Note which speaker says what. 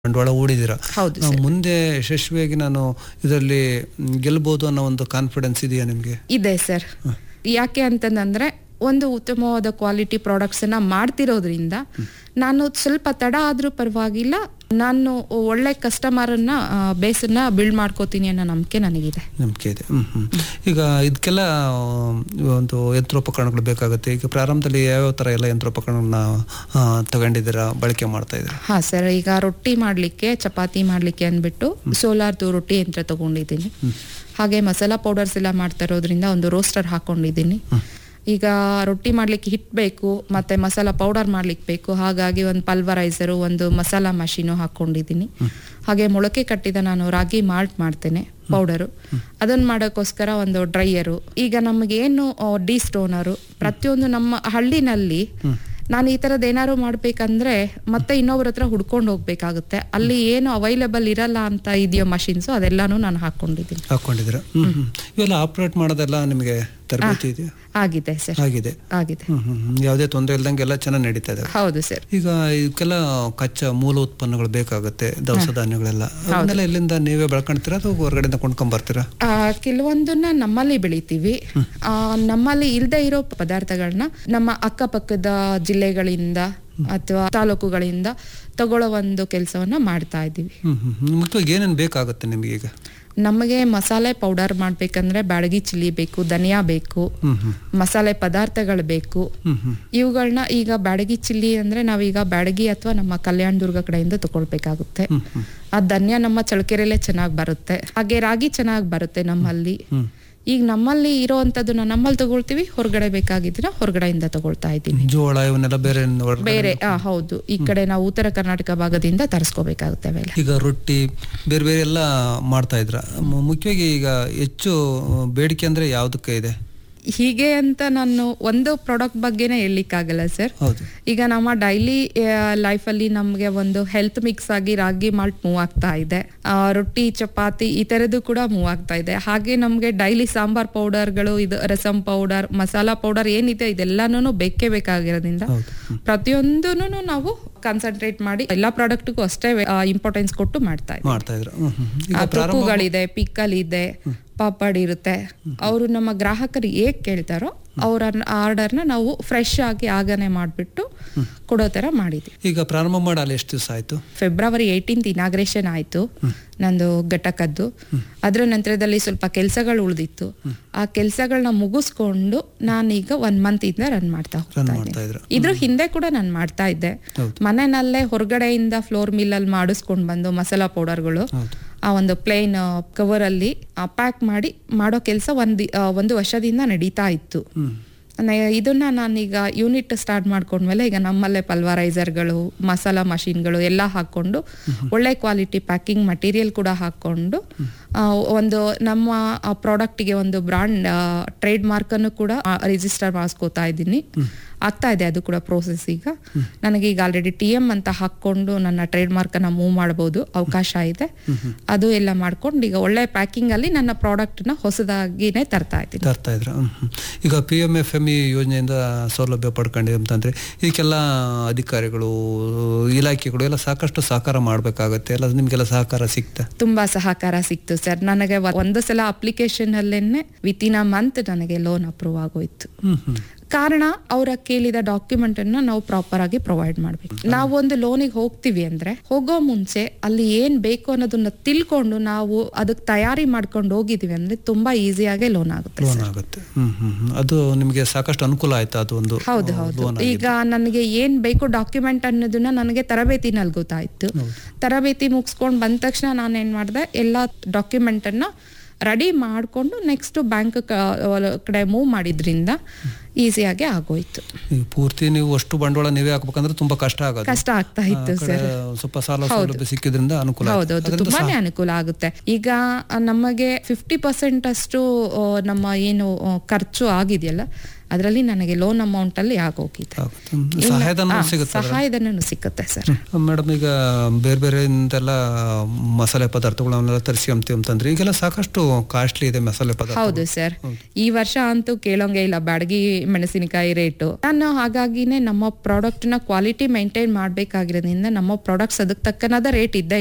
Speaker 1: ಬಂಡವಾಳ ಹೂಡಿದ್ದೀರಾ
Speaker 2: ಹೌದು
Speaker 1: ನಾವು
Speaker 2: ಸರ್
Speaker 1: ಮುಂದೆ ಯಶಸ್ವಿಯಾಗಿ ನಾನು ಇದರಲ್ಲಿ ಮ್, ಗೆಲ್ಬೋದು ಅನ್ನೋ ಒಂದು ಕಾನ್ಫಿಡೆನ್ಸ್ ಇದೆಯಾ ನಿಮಗೆ
Speaker 2: ಇದೆ ಸರ್ ಯಾಕೆ ಅಂತಂದ್ರೆ ಒಂದು ಉತ್ತಮವಾದ ಕ್ವಾಲಿಟಿ ಪ್ರಾಡಕ್ಟ್ಸ್ ಅನ್ನ ಮಾಡ್ತಿರೋದ್ರಿಂದ ನಾನು ಸ್ವಲ್ಪ ತಡ ಆದ್ರೂ ಪರವಾಗಿಲ್ಲ ನಾನು ಒಳ್ಳೆ ಕಸ್ಟಮರನ್ನ ಬೇಸನ್ನ ಬಿಲ್ಡ್ ಮಾಡ್ಕೋತೀನಿ ಅನ್ನೋ ನಂಬಿಕೆ ನನಗಿದೆ
Speaker 1: ನಂಬಿಕೆ ಇದೆ ಹ್ಮ್ ಹ್ಮ್ ಈಗ ಇದಕ್ಕೆಲ್ಲ ಒಂದು ಯಂತ್ರೋಪಕರಣಗಳು ಬೇಕಾಗುತ್ತೆ ಈಗ ಪ್ರಾರಂಭದಲ್ಲಿ ಯಾವ್ಯಾವ ಥರ ಎಲ್ಲ ಯಂತ್ರೋಪಕರಣಗಳನ್ನ ಆ, ತಗೊಂಡಿದ್ದೀರಾ ಬಳಕೆ ಮಾಡ್ತಾ ಇದ್ದೀರಾ
Speaker 2: ಹಾ ಸರ್ ಈಗ ರೊಟ್ಟಿ ಮಾಡ್ಲಿಕ್ಕೆ ಚಪಾತಿ ಮಾಡ್ಲಿಕ್ಕೆ ಅಂದ್ಬಿಟ್ಟು ಸೋಲಾರ್ದು ರೊಟ್ಟಿ ಯಂತ್ರ ತಗೊಂಡಿದ್ದೀನಿ ಹಾಗೆ ಮಸಾಲಾ ಪೌಡರ್ಸ್ ಎಲ್ಲ ಮಾಡ್ತಾ ಇರೋದ್ರಿಂದ ಒಂದು ರೋಸ್ಟರ್ ಹಾಕೊಂಡಿದ್ದೀನಿ ಈಗ ರೊಟ್ಟಿ ಮಾಡ್ಲಿಕ್ಕೆ ಹಿಟ್ ಬೇಕು ಮತ್ತೆ ಮಸಾಲ ಪೌಡರ್ ಮಾಡ್ಲಿಕ್ಕೆ ಬೇಕು ಹಾಗಾಗಿ ಒಂದು ಪಲ್ವರೈಸರು ಒಂದು ಮಸಾಲ ಮಷೀನು ಹಾಕೊಂಡಿದ್ದೀನಿ ಹಾಗೆ ಮೊಳಕೆ ಕಟ್ಟಿದ ನಾನು ರಾಗಿ ಮಾಲ್ಟ್ ಮಾಡ್ತೇನೆ ಪೌಡರು ಅದನ್ನ ಮಾಡೋಕ್ಕೋಸ್ಕರ ಒಂದು ಡ್ರೈಯರು ಈಗ ನಮಗೇನು ಡಿ ಸ್ಟೋನರು ಪ್ರತಿಯೊಂದು ನಮ್ಮ ಹಳ್ಳಿನಲ್ಲಿ ನಾನು ಈ ಥರದ್ದು ಏನಾದ್ರು ಮಾಡ್ಬೇಕಂದ್ರೆ ಮತ್ತೆ ಇನ್ನೊಬ್ರ ಹತ್ರ ಹುಡ್ಕೊಂಡು ಹೋಗ್ಬೇಕಾಗುತ್ತೆ ಅಲ್ಲಿ ಏನು ಅವೈಲೇಬಲ್ ಇರಲ್ಲ ಅಂತ ಇದೆಯೋ ಮಷಿನ್ಸು ಅದೆಲ್ಲಾನು ನಾನು ಹಾಕೊಂಡಿದ್ದೀನಿ
Speaker 1: ಹಾಕೊಂಡಿದ್ದೀರಾ ಹ್ಮ್ ಹ್ಮ್ ಇವೆಲ್ಲ ಆಪರೇಟ್ ಮಾಡೋದೆಲ್ಲ ನಿಮಗೆ ತರಬೇತಿ ಇದೆಯಾ
Speaker 2: ಆಗಿದೆ ಸರ್
Speaker 1: ಆಗಿದೆ
Speaker 2: ಆಗಿದೆ
Speaker 1: ಹ್ಮ್ ಹ್ಮ್ ಹ್ಮ್. ಯಾವುದೇ ತೊಂದರೆ ಇಲ್ದಂಗೆ ಎಲ್ಲ ಚೆನ್ನಾಗಿ ನಡೀತಾ ಇದೆ
Speaker 2: ಹೌದು ಸರ್
Speaker 1: ಈಗ ಇವಕ್ಕೆಲ್ಲ ಕಚ್ಚಾ ಮೂಲ ಉತ್ಪನ್ನಗಳು ಬೇಕಾಗುತ್ತೆ ದವಸ ಧಾನ್ಯಗಳೆಲ್ಲ ಅವನ್ನೆಲ್ಲ ಇಲ್ಲಿಂದ ನೀವೇ ಬೆಳ್ಕೊಂತೀರಾ ಅಥವಾ ಹೊರಗಡೆಯಿಂದ ಕೊಂಡ್ಕೊಂಡ್ ಬರ್ತೀರಾ
Speaker 2: ಆ, ಕೆಲವೊಂದನ್ನ ನಮ್ಮಲ್ಲಿ ಬೆಳಿತೀವಿ ಆ, ನಮ್ಮಲ್ಲಿ ಇಲ್ಲದೆ ಇರೋ ಪದಾರ್ಥಗಳನ್ನ ನಮ್ಮ ಅಕ್ಕಪಕ್ಕದ ಜಿಲ್ಲೆಗಳಿಂದ ಅಥವಾ ತಾಲೂಕುಗಳಿಂದ ತಗೊಳ್ಳೋ ಒಂದು ಕೆಲಸವನ್ನ ಮಾಡ್ತಾ ಇದ್ದೀವಿ
Speaker 1: ಹ್ಮ್ ಹ್ಮ್ ಹ್ಮ್. ಮುಖ್ಯವಾಗಿ ಏನೇನು ಬೇಕಾಗುತ್ತೆ ನಿಮಗೆ ಈಗ
Speaker 2: ನಮಗೆ ಮಸಾಲೆ ಪೌಡರ್ ಮಾಡ್ಬೇಕಂದ್ರೆ ಬ್ಯಾಡಗಿ ಚಿಲ್ಲಿ ಬೇಕು ಧನಿಯಾ ಬೇಕು
Speaker 1: ಹ್ಮ್ ಹ್ಮ್
Speaker 2: ಮಸಾಲೆ ಪದಾರ್ಥಗಳು ಬೇಕು
Speaker 1: ಹ್ಮ್ ಹ್ಮ್
Speaker 2: ಇವುಗಳನ್ನ ಈಗ ಬ್ಯಾಡಗಿ ಚಿಲ್ಲಿ ಅಂದ್ರೆ ನಾವೀಗ ಬ್ಯಾಡಗಿ ಅಥವಾ ನಮ್ಮ ಕಲ್ಯಾಣ ದುರ್ಗ ಕಡೆಯಿಂದ ತಗೊಳ್ಬೇಕಾಗುತ್ತೆ
Speaker 1: ಹ್ಮ್ ಹ್ಮ್
Speaker 2: ಆ ಧನ್ಯ ನಮ್ಮ ಚಳಕೆರೆಲೆ ಚೆನ್ನಾಗಿ ಬರುತ್ತೆ ಹಾಗೆ ರಾಗಿ ಚೆನ್ನಾಗಿ ಬರುತ್ತೆ ನಮ್ಮಲ್ಲಿ
Speaker 1: ಹ್ಮ್
Speaker 2: ಈಗ ನಮ್ಮಲ್ಲಿ ಇರೋವಂಥದ್ದನ್ನ ನಮ್ಮಲ್ಲಿ ತಗೊಳ್ತೀವಿ ಹೊರಗಡೆ ಬೇಕಾಗಿದ್ರೆ ಹೊರಗಡೆಯಿಂದ ತಗೊಳ್ತಾ ಇದ್ದೀನಿ
Speaker 1: ಜೋಳ ಇವನ್ನೆಲ್ಲ ಬೇರೆ ಹೊರ್ಗಡೆ-
Speaker 2: ಬೇರೆ ಆ ಹೌದು ಈ ಕಡೆ ನಾವು ಉತ್ತರ ಕರ್ನಾಟಕ ಭಾಗದಿಂದ ತರಿಸ್ಕೋಬೇಕಾಗುತ್ತೆ ಅವೆಲ್ಲ
Speaker 1: ಈಗ ರೊಟ್ಟಿ ಬೇರೆ ಬೇರೆ ಎಲ್ಲ ಮಾಡ್ತಾ ಇದ್ರ ಮು- ಮುಖ್ಯವಾಗಿ ಈಗ ಹೆಚ್ಚು ಬೇಡಿಕೆ ಅಂದ್ರೆ ಯಾವ್ದಕ್ಕೆ ಇದೆ
Speaker 2: ಹೀಗೆ ಅಂತ ನಾನು ಒಂದು ಪ್ರಾಡಕ್ಟ್ ಬಗ್ಗೆನೇ ಹೇಳಲಿಕ್ಕಾಗಲ್ಲ ಸರ್
Speaker 1: ಹೌದು
Speaker 2: ಈಗ ನಮ್ಮ ಡೈಲಿ ಲೈಫಲ್ಲಿ ನಮಗೆ ಒಂದು ಹೆಲ್ತ್ ಮಿಕ್ಸ್ ಆಗಿ ರಾಗಿ ಮಾಲ್ಟ್ ಮೂವ್ ಆಗ್ತಾ ಇದೆ ಆ, ರೊಟ್ಟಿ ಚಪಾತಿ ಈ ಥರದ್ದು ಕೂಡ ಮೂವ್ ಆಗ್ತಾ ಇದೆ ಹಾಗೆ ನಮಗೆ ಡೈಲಿ ಸಾಂಬಾರ್ ಪೌಡರ್ಗಳು ಇದು ರಸಂ ಪೌಡರ್ ಮಸಾಲಾ ಪೌಡರ್ ಏನಿದೆ ಇದೆಲ್ಲಾನು ಬೇಕೇ ಬೇಕಾಗಿರೋದ್ರಿಂದ
Speaker 1: ಹೌದು
Speaker 2: ಪ್ರತಿಯೊಂದೂ ನಾವು ಕಾನ್ಸಂಟ್ರೇಟ್ ಮಾಡಿ ಎಲ್ಲಾ ಪ್ರಾಡಕ್ಟ್ಗೂ ಅಷ್ಟೇ ಇಂಪಾರ್ಟೆನ್ಸ್ ಕೊಟ್ಟು ಮಾಡ್ತಾ ಇದ್ದೀವಿ
Speaker 1: ಮಾಡ್ತಾ ಇದ್ರ ಹ್ಮ್ ಹ್ಮ್. ಈಗ
Speaker 2: ಆ, ತುಕ್ಕುಗಳಿದೆ ಪಿಕ್ಕಲ್ ಇದೆ ಪಾಪಡ್ ಇರುತ್ತೆ ಅವರು ನಮ್ಮ ಗ್ರಾಹಕರು ಹೇಗ್ ಕೇಳ್ತಾರೋ ಅವರ ಆರ್ಡರ್ನ ನಾವು ಫ್ರೆಶ್ ಆಗಿ ಆಗನೆ ಮಾಡಿಬಿಟ್ಟು ಕೊಡೋ ಥರ ಮಾಡಿದ್ವಿ
Speaker 1: ಈಗ ಪ್ರಾರಂಭ ಮಾಡಲ್ಲ ಎಷ್ಟು ದಿವಸ ಆಯ್ತು
Speaker 2: ಫೆಬ್ರವರಿ ಏಯ್ಟೀನ್ತ್ ಇನಾಗ್ರೇಷನ್ ಆಯಿತು ನಂದು ಘಟಕದ್ದು ಅದರ ನಂತರದಲ್ಲಿ ಸ್ವಲ್ಪ ಕೆಲಸಗಳು ಉಳಿದಿತ್ತು ಆ ಕೆಲಸಗಳನ್ನ ಮುಗಿಸ್ಕೊಂಡು ನಾನೀಗ ಒನ್ ಮಂತ್ ಇಂದ ರನ್ ಮಾಡ್ತಾ
Speaker 1: ರನ್
Speaker 2: ಹೋಗ್ತಾ ಇದ್ದೀನಿ
Speaker 1: ಮಾಡ್ತಾ ಇದ್ರ
Speaker 2: ಇದ್ರ ಹಿಂದೆ ಕೂಡ ನಾನು ಮಾಡ್ತಾ ಇದ್ದೆ
Speaker 1: ಹೌದು.
Speaker 2: ಮನೆಯಲ್ಲೇ ಹೊರಗಡೆಯಿಂದ ಫ್ಲೋರ್ ಮಿಲ್ ಅಲ್ಲಿ ಮಾಡಿಸ್ಕೊಂಡು ಬಂದು ಮಸಾಲಾ ಪೌಡರ್ಗಳು
Speaker 1: ಹೌದು
Speaker 2: ಆ ಒಂದು ಪ್ಲೇನ್ ಕವರ್ ಅಲ್ಲಿ ಪ್ಯಾಕ್ ಮಾಡಿ ಮಾಡೋ ಕೆಲಸ ಒಂದು ಒಂದು ವರ್ಷದಿಂದ ನಡೀತಾ ಇತ್ತು
Speaker 1: ಹ್ಮ್
Speaker 2: ನ- ಇದನ್ನ ನಾನೀಗ ಯೂನಿಟ್ ಸ್ಟಾರ್ಟ್ ಮಾಡ್ಕೊಂಡ್ಮೇಲೆ ಈಗ ನಮ್ಮಲ್ಲೇ ಪಲ್ವರೈಸರ್ಗಳು ಮಸಾಲಾ ಮಷಿನ್ಗಳು ಎಲ್ಲ ಹಾಕೊಂಡು ಒಳ್ಳೆ ಕ್ವಾಲಿಟಿ ಪ್ಯಾಕಿಂಗ್ ಮಟೀರಿಯಲ್ ಕೂಡ ಹಾಕೊಂಡು ಆ, ಒಂದು ನಮ್ಮ ಪ್ರಾಡಕ್ಟ್ಗೆ ಒಂದು ಬ್ರಾಂಡ್ ಟ್ರೇಡ್ ಮಾರ್ಕ್ ಅನ್ನು ಕೂಡ ರಿಜಿಸ್ಟರ್ ಮಾಡಿಸ್ಕೋತಾ ಇದ್ದೀನಿ ಆಗ್ತಾ ಇದೆ ಅದು ಕೂಡ ಪ್ರೋಸೆಸ್ ಈಗ ನನಗೆ ಈಗ ಆಲ್ರೆಡಿ ಟಿ ಎಂ ಅಂತ ಹಾಕೊಂಡು ನನ್ನ ಟ್ರೇಡ್ ಮಾರ್ಕ್ ಅನ್ನ ಮೂವ್ ಮಾಡಬಹುದು ಅವಕಾಶ ಇದೆ ಅದು ಎಲ್ಲ ಮಾಡ್ಕೊಂಡು ಈಗ ಒಳ್ಳೆ ಪ್ಯಾಕಿಂಗ್ ಅಲ್ಲಿ ನನ್ನ ಪ್ರಾಡಕ್ಟ್ ನ ಹೊಸದಾಗಿನೇ ತರ್ತಾ ಇದ್ದೀನಿ
Speaker 1: ತರ್ತಾ ಇದ್ರ ಹ್ಮ್ ಹ್ಮ್. ಈಗ P M F M E ಯೋಜನೆಯಿಂದ ಸೌಲಭ್ಯ ಪಡ್ಕೊಂಡಿದೆ ಅಂತಂದ್ರೆ ಇದಕ್ಕೆಲ್ಲ ಅಧಿಕಾರಿಗಳು ಇಲಾಖೆಗಳು ಎಲ್ಲ ಸಾಕಷ್ಟು ಸಹಕಾರ ಮಾಡ್ಬೇಕಾಗತ್ತೆ ಎಲ್ಲ ನಿಮ್ಗೆಲ್ಲ ಸಹಕಾರ ಸಿಗ್ತಾ
Speaker 2: ತುಂಬಾ ಸಹಕಾರ ಸಿಕ್ತು ಸರ್ ನನಗೆ ಒ- ಒಂದು ಸಲ ಅಪ್ಲಿಕೇಶನ್ ಅಲ್ಲೇನೆ ವಿತಿನ್ ಅ ಮಂತ್ ನನಗೆ ಲೋನ್ ಅಪ್ರೂವ್ ಆಗೋಯ್ತು
Speaker 1: ಹ್ಮ್ ಹ್ಮ್
Speaker 2: ಕಾರಣ ಅವರ ಕೇಳಿದ ಡಾಕ್ಯುಮೆಂಟ್ ಅನ್ನ ನಾವು ಪ್ರಾಪರ್ ಆಗಿ ಪ್ರೊವೈಡ್ ಮಾಡ್ಬೇಕು ನಾವು ಒಂದು ಲೋನಿಗೆ ಹೋಗ್ತೀವಿ ಅಂದ್ರೆ ಹೋಗೋ ಮುಂಚೆ ಅಲ್ಲಿ ಏನ್ ಬೇಕು ಅನ್ನೋದನ್ನ ತಿಳ್ಕೊಂಡು ನಾವು ಅದಕ್ಕೆ ತಯಾರಿ ಮಾಡ್ಕೊಂಡು ಹೋಗಿದೀವಿ ಅಂದ್ರೆ ತುಂಬಾ ಈಸಿಯಾಗಿ ಲೋನ್ ಆಗುತ್ತೆ
Speaker 1: ಲೋನ್ ಆಗುತ್ತೆ ಹ್ಮ್ ಹ್ಮ್ ಹ್ಮ್. ಅದು ನಿಮಗೆ ಸಾಕಷ್ಟು ಅನುಕೂಲ ಆಯ್ತಾ ಅದು ಒಂದು
Speaker 2: ಹೌದು ಹೌದು ಈಗ ನನಗೆ ಏನ್ ಬೇಕು ಡಾಕ್ಯುಮೆಂಟ್ ಅನ್ನೋದನ್ನ ನನಗೆ ತರಬೇತಿನಲ್ಲಿ ಗೊತ್ತಾಯ್ತು ತರಬೇತಿ ಮುಗಿಸ್ಕೊಂಡು ಬಂದ ತಕ್ಷಣ ನಾನು ಏನ್ ಮಾಡಿದೆ ಎಲ್ಲ ಡಾಕ್ಯುಮೆಂಟ್ ಅನ್ನ ರೆಡಿ ಮಾಡ್ಕೊಂಡು ನೆಕ್ಸ್ಟ್ ಬ್ಯಾಂಕ್ ಕಡೆ ಮೂವ್ ಮಾಡಿದ್ರಿಂದ ಈಸಿಯಾಗಿ ಆಗೋಯ್ತು
Speaker 1: ಈಗ ಪೂರ್ತಿ ನೀವು ಅಷ್ಟು ಬಂಡವಾಳ ನೀವೇ ಹಾಕ್ಬೇಕಂದ್ರೆ ತುಂಬಾ ಕಷ್ಟ ಆಗೋದು
Speaker 2: ಕಷ್ಟ ಆಗ್ತಾ ಇತ್ತು
Speaker 1: ಆ ಕಡೆ
Speaker 2: ಸರ್
Speaker 1: ಸ್ವಲ್ಪ ಸಾಲ ಸೌಲಭ್ಯ ಸಿಕ್ಕಿದ್ರಿಂದ ಅನುಕೂಲ ಆಯ್ತು.
Speaker 2: ಹೌದೌದು
Speaker 1: ಅದರಿಂದ
Speaker 2: ತುಂಬಾನೇ ಅನುಕೂಲ ಆಗುತ್ತೆ ಈಗ ಆ, ನಮಗೆ ಫಿಫ್ಟಿ ಪರ್ಸೆಂಟ್ ಅಷ್ಟು ಆ, ನಮ್ಮ ಏನು ಆ, ಖರ್ಚು ಆಗಿದೆಯಲ್ಲ ಅದರಲ್ಲಿ ನನಗೆ ಲೋನ್ ಅಮೌಂಟ್ ಅಲ್ಲಿ ಆಗೋಗಿದೆ
Speaker 1: ಆಗುತ್ತೆ. ಸಹಾಯಧನ
Speaker 2: ಹಾ,
Speaker 1: ಸಿಗುತ್ತೆ
Speaker 2: ಸಹಾಯಧನನೂ ಸಿಕ್ಕತ್ತೆ ಸರ್
Speaker 1: ಮೇಡಮ್ ಈಗ ಬೇರೆ ಬೇರೆಯಿಂದೆಲ್ಲ ಮಸಾಲೆ ಪದಾರ್ಥಗಳನ್ನೆಲ್ಲ ತರಿಸಿ ಅಂತೀವಿ ಅಂತಂದ್ರೆ ಈಗೆಲ್ಲ ಸಾಕಷ್ಟು ಕಾಸ್ಟ್ಲಿ ಇದೆ ಮಸಾಲೆ ಪದಾರ್ಥ
Speaker 2: ಹೌದು ಸರ್ ಈ ವರ್ಷ ಅಂತೂ ಕೇಳೋಂಗೆ ಇಲ್ಲ ಬ್ಯಾಡಗಿ ಮೆಣಸಿನಕಾಯಿ ರೇಟು ನಾನು ಹಾಗಾಗಿನೇ ನಮ್ಮ ಪ್ರಾಡಕ್ಟ್ ನ ಕ್ವಾಲಿಟಿ ಮೇಂಟೈನ್ ಮಾಡ್ಬೇಕಾಗಿರೋದ್ರಿಂದ ನಮ್ಮ ಪ್ರಾಡಕ್ಟ್ಸ್ ಅದಕ್ಕೆ ತಕ್ಕನಾದ ರೇಟ್ ಇದ್ದೇ